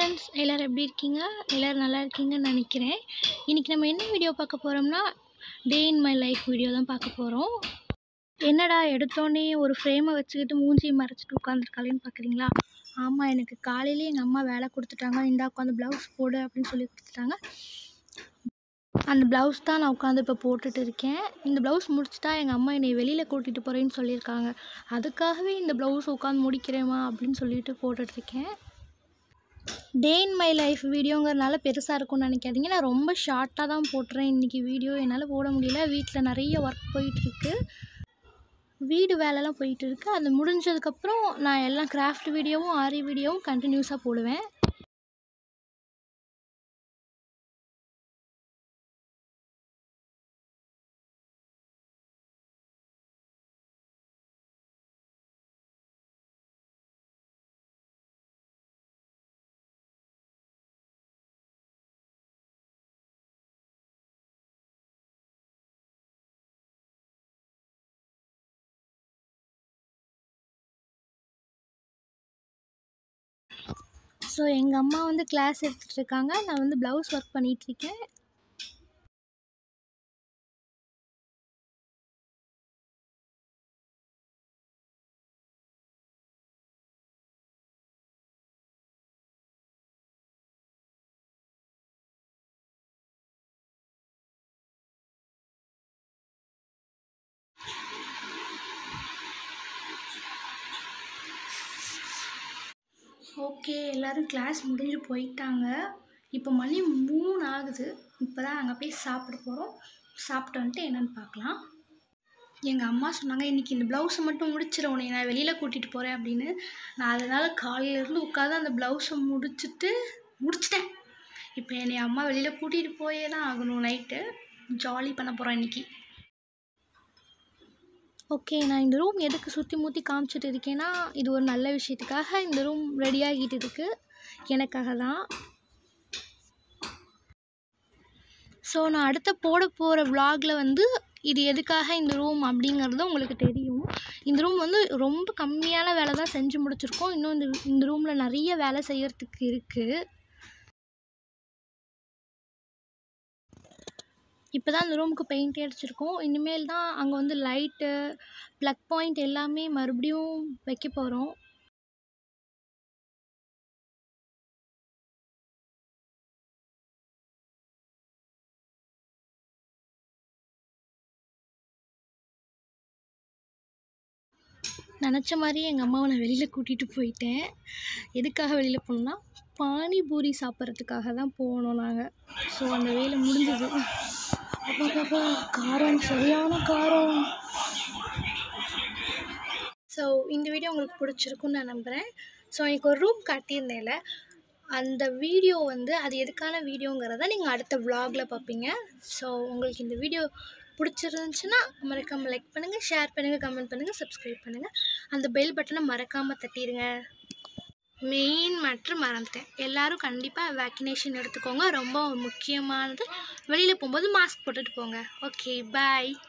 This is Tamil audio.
ஃப்ரெண்ட்ஸ் எல்லோரும் எப்படி இருக்கீங்க எல்லோரும் நல்லா இருக்கீங்கன்னு நினைக்கிறேன் இன்றைக்கி நம்ம என்ன வீடியோ பார்க்க போகிறோம்னா day in my life video தான் பார்க்க போகிறோம் என்னடா எடுத்தோடனே ஒரு ஃப்ரேமை வச்சுக்கிட்டு மூஞ்சியை மறைச்சிட்டு உட்காந்துருக்காளேன்னு பார்க்குறீங்களா ஆமாம் எனக்கு காலையிலே எங்கள் அம்மா வேலை கொடுத்துட்டாங்க இந்தா உட்காந்து ப்ளவுஸ் போடு அப்படின்னு சொல்லி கொடுத்துட்டாங்க அந்த ப்ளவுஸ் தான் நான் உட்காந்து இப்போ போட்டுட்டு இருக்கேன் இந்த ப்ளவுஸ் முடிச்சிட்டா எங்கள் அம்மா என்னை வெளியில் கூட்டிகிட்டு போகிறேன்னு சொல்லியிருக்காங்க அதுக்காகவே இந்த ப்ளவுஸ் உட்காந்து முடிக்கிறேம்மா அப்படின்னு சொல்லிட்டு போட்டுட்ருக்கேன் டே இன் மை லைஃப் வீடியோங்கிறதுனால பெருசாக இருக்கும்னு நினைக்காதீங்க நான் ரொம்ப ஷார்ட்டாக தான் போட்டுறேன் இன்றைக்கி வீடியோ என்னால் போட முடியல வீட்டில் நிறைய ஒர்க் போயிட்டுருக்கு வீடு வேலைலாம் போயிட்டு இருக்கு அது முடிஞ்சதுக்கப்புறம் நான் எல்லாம் கிராஃப்ட் வீடியோவும் ஆரி வீடியோவும் கண்டினியூஸாக போடுவேன் ஸோ எங்கள் அம்மா வந்து கிளாஸ் எடுத்துகிட்டு இருக்காங்க நான் வந்து ப்ளவுஸ் ஒர்க் பண்ணிகிட்ருக்கேன் ஓகே எல்லோரும் கிளாஸ் முடிஞ்சு போயிட்டாங்க இப்போ மணி மூணு ஆகுது இப்போ தான் அங்கே போய் சாப்பிட போகிறோம் சாப்பிட்டு வந்துட்டு என்னென்னு பார்க்கலாம் எங்கள் அம்மா சொன்னாங்க இன்றைக்கி இந்த ப்ளவுஸை மட்டும் முடிச்சிட உன்னை நான் வெளியில் கூட்டிகிட்டு போகிறேன் அப்படின்னு நான் அதனால் காலையிலேருந்து உட்காந்து அந்த ப்ளவுஸை முடிச்சுட்டு முடிச்சிட்டேன் இப்போ என்னை அம்மா வெளியில் கூட்டிகிட்டு போயே தான் ஆகணும் நைட்டு ஜாலி பண்ண போகிறோம் இன்றைக்கி ஓகே நான் இந்த ரூம் எதுக்கு சுற்றி மூற்றி காமிச்சிட்டு இருக்கேன்னா இது ஒரு நல்ல விஷயத்துக்காக இந்த ரூம் ரெடியாகிட்டு இருக்கு எனக்காக தான் ஸோ நான் அடுத்த போட போகிற விலாகில் வந்து இது எதுக்காக இந்த ரூம் அப்படிங்கிறது உங்களுக்கு தெரியும் இந்த ரூம் வந்து ரொம்ப கம்மியான வேலை தான் செஞ்சு முடிச்சிருக்கோம் இன்னும் இந்த இந்த ரூமில் நிறைய வேலை செய்யறதுக்கு இருக்குது இப்போ தான் அந்த ரூமுக்கு பெயிண்ட் அடிச்சிருக்கோம் இனிமேல் தான் அங்கே வந்து லைட்டு ப்ளக் பாயிண்ட் எல்லாமே மறுபடியும் வைக்க போகிறோம் நினச்ச மாதிரியே எங்கள் அம்மாவை நான் வெளியில் கூட்டிகிட்டு போயிட்டேன் எதுக்காக வெளியில் போனோம்னா பானிபூரி சாப்பிட்றதுக்காக தான் போனோம் நாங்கள் ஸோ அந்த வேலை முடிஞ்சது அப்பா காரம் சரியான காரம் ஸோ இந்த வீடியோ உங்களுக்கு பிடிச்சிருக்குன்னு நான் நம்புகிறேன் ஸோ எனக்கு ஒரு ரூம் காட்டியிருந்தேன்ல அந்த வீடியோ வந்து அது எதுக்கான வீடியோங்கிறத நீங்கள் அடுத்த விலாகில் பார்ப்பீங்க ஸோ உங்களுக்கு இந்த வீடியோ பிடிச்சிருந்துச்சுன்னா மறக்காமல் லைக் பண்ணுங்கள் ஷேர் பண்ணுங்கள் கமெண்ட் பண்ணுங்கள் சப்ஸ்கிரைப் பண்ணுங்கள் அந்த பெல் பட்டனை மறக்காமல் தட்டிடுங்க மெயின் மற்றும் மறந்துட்டேன் எல்லோரும் கண்டிப்பாக வேக்சினேஷன் எடுத்துக்கோங்க ரொம்ப முக்கியமானது வெளியில் போகும்போது மாஸ்க் போட்டுட்டு போங்க ஓகே பாய்